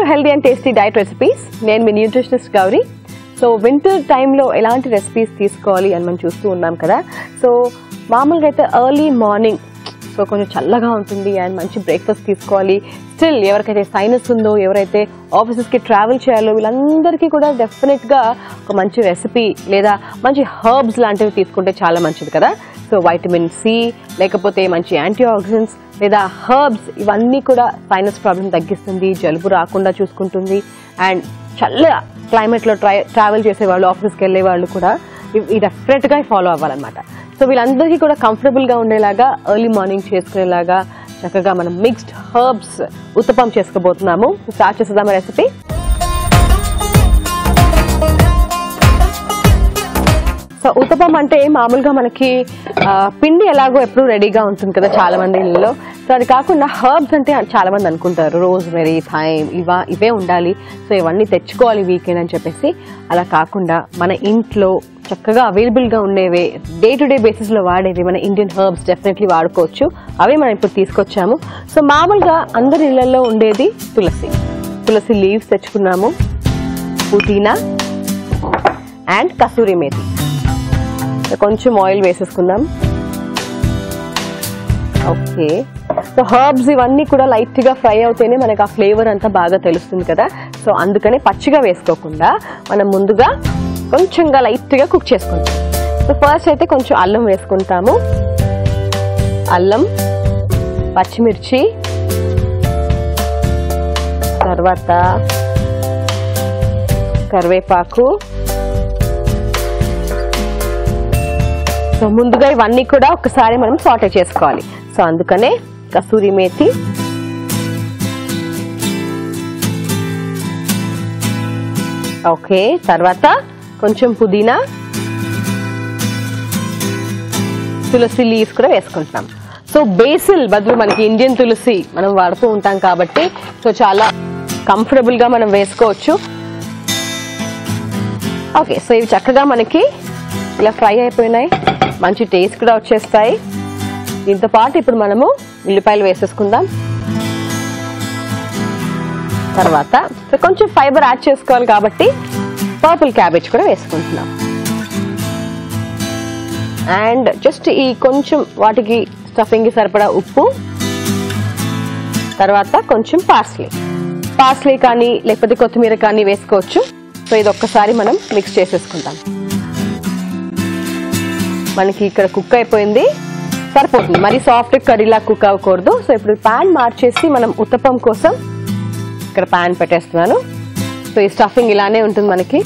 healthy and tasty diet recipes నేను మీ nutritionist Gauri so winter టైంలో ఎలాంటి రెసిపీస్ తీసుకోవాలి అని మనం చూస్తూ ఉన్నాం కదా సో మామూలుగా అయితే ఎర్లీ మార్నింగ్ సో కొంచెం చల్లగా ఉంటుంది అండ్ మంచి బ్రేక్ఫాస్ట్ తీసుకోవాలి స్టిల్ ఎవరికైతే సైనస్ ఉందో ఎవరైతే ఆఫీసెస్కి ట్రావెల్ చేయాలో వీళ్ళందరికీ కూడా డెఫినెట్గా ఒక మంచి రెసిపీ లేదా మంచి హర్బ్స్ లాంటివి తీసుకుంటే చాలా మంచిది కదా సో వైటమిన్ సి లేకపోతే మంచి యాంటీ ఆక్సిడెంట్స్ లేదా హర్బ్స్ ఇవన్నీ కూడా సైనస్ ప్రాబ్లం తగ్గిస్తుంది జలుబు రాకుండా చూసుకుంటుంది అండ్ చల్ల క్లైమేట్లో ట్రై ట్రావెల్ చేసేవాళ్ళు ఆఫీస్కి వెళ్ళే వాళ్ళు కూడా ఇవి- ఈ డెఫినెట్గా ఫాలో అవ్వాలన్నమాట సో వీళ్ళందరికీ కూడా కంఫర్టబుల్గా ఉండేలాగా ఎర్లీ మార్నింగ్ చేసుకునేలాగా చక్కగా మనం మిక్స్డ్ హర్బ్స్ ఉత్తపం చేసుకోబోతున్నాము స్టార్ట్ చేసేద్దామా రెసిపీ సో ఉత్తపం అంటే మామూలుగా మనకి ఆ, పిండి ఎలాగో ఎప్పుడు రెడీగా ఉంటుంది కదా చాలా మంది ఇళ్ళలో సో అది కాకుండా హర్బ్స్ అంటే చాలా మంది అనుకుంటారు రోజ్ మెరీ థైమ్ ఇవా ఇవే ఉండాలి సో ఇవన్నీ తెచ్చుకోవాలి వీకెండ్ అని చెప్పేసి అలా కాకుండా మన ఇంట్లో చక్కగా అవైలబుల్గా ఉండేవే డే టు డే బేసిస్లో వాడేవి మన ఇండియన్ హర్బ్స్ డెఫినెట్లీ వాడుకోవచ్చు అవే మనం ఇప్పుడు తీసుకొచ్చాము సో మామూలుగా అందరి ఇళ్లలో ఉండేది తులసి తులసి లీవ్స్ తెచ్చుకున్నాము పుదీనా అండ్ కసూరి మేతి కొంచెం ఆయిల్ వేసేసుకుందాం ఓకే సో హర్బ్స్ ఇవన్నీ కూడా లైట్ గా ఫ్రై అవుతేనే మనకు ఆ ఫ్లేవర్ అంతా బాగా తెలుస్తుంది కదా సో అందుకనే పచ్చిగా వేసుకోకుండా మనం ముందుగా కొంచెంగా లైట్ గా కుక్ చేసుకుంటాం సో ఫస్ట్ అయితే కొంచెం అల్లం వేసుకుంటాము అల్లం పచ్చిమిర్చి తర్వాత కరివేపాకు సో ముందుగా ఇవన్నీ కూడా ఒకసారి మనం సాటే చేసుకోవాలి సో అందుకనే కసూరి మేతి ఓకే తర్వాత కొంచెం పుదీనా తులసి లీవ్స్ కూడా వేసుకుంటున్నాం సో బేసిల్ బదులు మనకి ఇండియన్ తులసి మనం వాడుతూ ఉంటాం కాబట్టి సో చాలా కంఫర్టబుల్ గా మనం వేసుకోవచ్చు ఓకే సో ఇవి చక్కగా మనకి ఇలా ఫ్రై అయిపోయినాయి మంచి టేస్ట్ కూడా వచ్చేస్తాయి దీంతో పాటు ఇప్పుడు మనము ఉల్లిపాయలు వేసేసుకుందాం తర్వాత సో కొంచెం ఫైబర్ యాడ్ చేసుకోవాలి కాబట్టి పర్పుల్ క్యాబేజ్ కూడా వేసుకుంటున్నాం అండ్ జస్ట్ ఈ కొంచెం వాటికి స్టఫింగ్కి సరిపడా ఉప్పు తర్వాత కొంచెం పార్స్లీ పార్స్లీ కానీ లేకపోతే కొత్తిమీర కానీ వేసుకోవచ్చు సో ఇది ఒక్కసారి మనం మిక్స్ చేసేసుకుందాం మనకి ఇక్కడ కుక్ అయిపోయింది సరిపోతుంది మరి సాఫ్ట్ కర్రీలా కుక్ అవ్వకూడదు సో ఇప్పుడు ప్యాన్ మార్చేసి మనం ఉత్తపం కోసం ఇక్కడ ప్యాన్ పెట్టేస్తున్నాను సో ఈ స్టఫింగ్ ఇలానే ఉంటుంది మనకి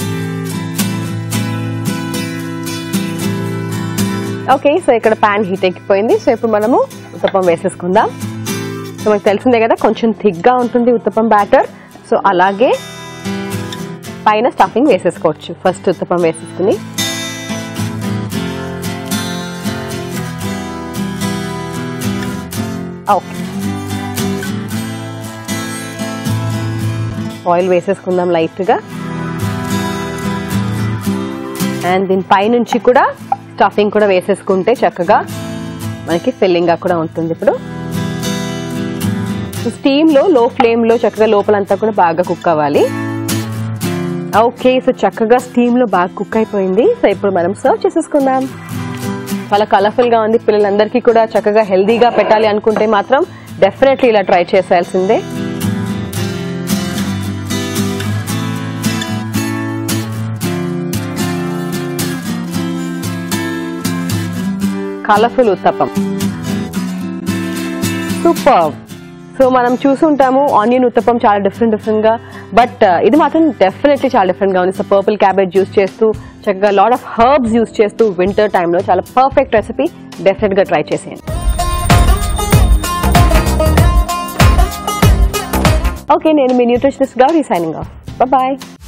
ఓకే సో ఇక్కడ ప్యాన్ హీట్ ఎక్కిపోయింది సో ఇప్పుడు మనము ఉత్తపం వేసేసుకుందాం సో మనకు తెలిసిందే కదా కొంచెం థిక్గా ఉంటుంది ఉత్తపం బ్యాటర్ సో అలాగే పైన స్టఫింగ్ వేసేసుకోవచ్చు ఫస్ట్ ఉత్తపం వేసేసుకుని ఓకే ఆయిల్ వేసేసుకుందాం లైట్గా అండ్ దీని పైనుంచి కూడా స్టఫింగ్ కూడా వేసేసుకుంటే చక్కగా మనకి ఫిల్లింగ్గా కూడా ఉంటుంది ఇప్పుడు స్టీమ్లో లో ఫ్లేమ్లో చక్కగా లోపలంతా కూడా బాగా కుక్ అవ్వాలి ఓకే సో చక్కగా స్టీమ్లో బాగా కుక్ అయిపోయింది సో ఇప్పుడు మనం సర్వ్ చేసేసుకుందాం చాలా కలర్ఫుల్గా ఉంది పిల్లలందరికీ కూడా చక్కగా హెల్దీగా పెట్టాలి అనుకుంటే మాత్రం డెఫినెట్లీ ఇలా ట్రై చేసేయాల్సిందే కలర్ఫుల్ ఉత్తప్పం సూపర్ సో మనం చూసుంటాము ఆనియన్ ఉత్తప్పం చాలా డిఫరెంట్ డిఫరెంట్ గా బట్ ఇది మాత్రం డెఫినెట్లీ చాలా డిఫరెంట్ గా ఉంది సో పర్పుల్ క్యాబేజ్ యూస్ చేస్తూ చక్కగా లాట్ ఆఫ్ హర్బ్స్ యూస్ చేస్తూ వింటర్ టైంలో చాలా పర్ఫెక్ట్ రెసిపీ డెఫినెట్ గా ట్రై చేసేయండి ఓకే నేను మీ న్యూట్రిషనిస్ట్ గా రీసైనింగ్ ఆఫ్ బాయ్